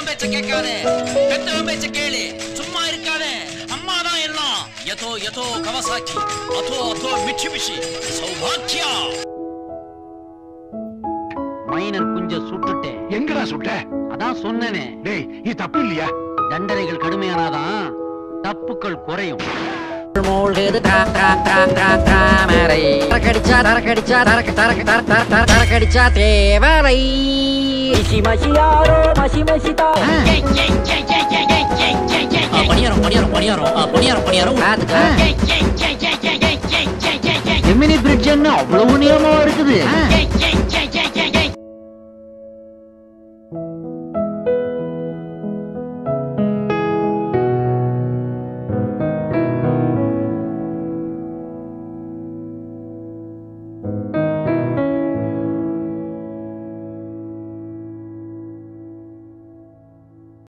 அடுத்தவன் பேச்ச கேட்காதே பெத்தவன் பேச்ச கேளு சும்மா இருக்காதே அம்மா தான் எல்லாம் எதோ எதோ கவசாக்கி அதோ அதோ மிச்சி மிச்சி சௌபாக்கியா மைனர் குஞ்ச சுட்டுட்டேன் எங்கடா சுட்ட அதான் சொன்னேனே டேய் இது தப்பு இல்லையா தண்டனைகள் கடுமையானாதான் தப்புக்கள் குறையும் மூழ்குது தா- தா- தா- தா- தாமரை தரக்கடிச்சா தரக்கடிச்சா தரக்க தரக்க தர தர தர தரக்கடிச்சா தேவரை மசி மசியாரோ மசி மசிதா பணியாரம் பணியாரம் பணியாரம் ஆ, பணியாரம் பணியாரம் ஜெமினி பிரிட்ஜ் என்ன அவ்வளவு நீளமா இருக்குது